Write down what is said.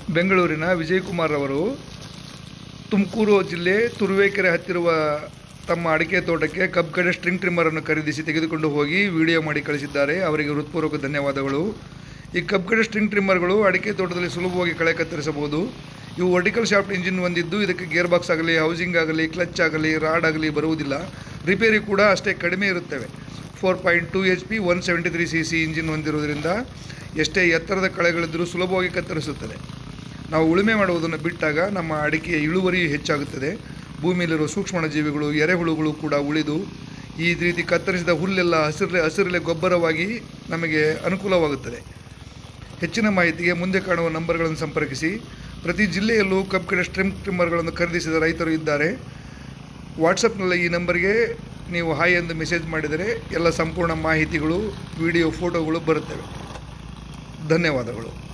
ಬೆಂಗಳೂರಿನ ವಿಜಯಕುಮಾರ್ ಅವರು ತುಮಕೂರು ಜಿಲ್ಲೆ ತುರುವೇಕೆರೆ ಹತ್ತಿರುವ ತಮ್ಮ ಅಡಿಕೆ ತೋಟಕ್ಕೆ ಕಬ್ಬು ಕಡೆ ಸ್ಟ್ರಿಂಗ್ ಟ್ರಿಮ್ಮರನ್ನು ಖರೀದಿಸಿ ತೆಗೆದುಕೊಂಡು ಹೋಗಿ ವಿಡಿಯೋ ಮಾಡಿ ಕಳಿಸಿದ್ದಾರೆ ಅವರಿಗೆ ಹೃತ್ಪೂರ್ವಕ ಧನ್ಯವಾದಗಳು ಈ ಕಬ್ಬು ಕಡೆ ಸ್ಟ್ರಿಂಗ್ ಟ್ರಿಮ್ಮರ್ಗಳು ಅಡಿಕೆ ತೋಟದಲ್ಲಿ ಸುಲಭವಾಗಿ ಕಳೆ ಕತ್ತರಿಸಬಹುದು ಇವು ವರ್ಟಿಕಲ್ ಶಾಫ್ಟ್ ಇಂಜಿನ್ ಹೊಂದಿದ್ದು ಇದಕ್ಕೆ ಗೇರ್ ಬಾಕ್ಸ್ ಆಗಲಿ ಹೌಸಿಂಗ್ ಆಗಲಿ ಕ್ಲಚ್ ಆಗಲಿ ರಾಡ್ ಆಗಲಿ ಬರುವುದಿಲ್ಲ ರಿಪೇರಿ ಕೂಡ ಅಷ್ಟೇ ಕಡಿಮೆ ಇರುತ್ತವೆ four point two H P one seventy three C C engine ಹೊಂದಿರುವುದರಿಂದ ಎಷ್ಟೇ ಎತ್ತರದ ಕಳೆಗಳಿದ್ದರೂ ಸುಲಭವಾಗಿ ಕತ್ತರಿಸುತ್ತದೆ ನಾವು ಉಳುಮೆ ಮಾಡುವುದನ್ನು ಬಿಟ್ಟಾಗ ನಮ್ಮ ಅಡಿಕೆಯ ಇಳುವರಿಯು ಹೆಚ್ಚಾಗುತ್ತದೆ ಭೂಮಿಯಲ್ಲಿರುವ ಸೂಕ್ಷ್ಮ ಜೀವಿಗಳು ಎರೆಹುಳುಗಳು ಕೂಡ ಉಳಿದು ಈ ರೀತಿ ಕತ್ತರಿಸಿದ ಹುಲ್ಲೆಲ್ಲ ಹಸಿರಲೆ ಹಸಿರಲೆ ಗೊಬ್ಬರವಾಗಿ ನಮಗೆ ಅನುಕೂಲವಾಗುತ್ತದೆ ಹೆಚ್ಚಿನ ಮಾಹಿತಿಗೆ ಮುಂದೆ ಕಾಣುವ ನಂಬರ್ಗಳನ್ನು ಸಂಪರ್ಕಿಸಿ ಪ್ರತಿ ಜಿಲ್ಲೆಯಲ್ಲೂ ಕಬ್ಬು ಕಡೆ ಸ್ಟ್ರಿಮ್ ಟ್ರಿಮ್ಮರ್ಗಳನ್ನು ಖರೀದಿಸಿದ ರೈತರು ಇದ್ದಾರೆ ವಾಟ್ಸಪ್ನಲ್ಲಿ ಈ ನಂಬರ್ಗೆ ನೀವು ಹಾಯ್ ಎಂದು ಮೆಸೇಜ್ ಮಾಡಿದರೆ ಎಲ್ಲ ಸಂಪೂರ್ಣ ಮಾಹಿತಿಗಳು ವಿಡಿಯೋ ಫೋಟೋಗಳು ಬರುತ್ತವೆ ಧನ್ಯವಾದಗಳು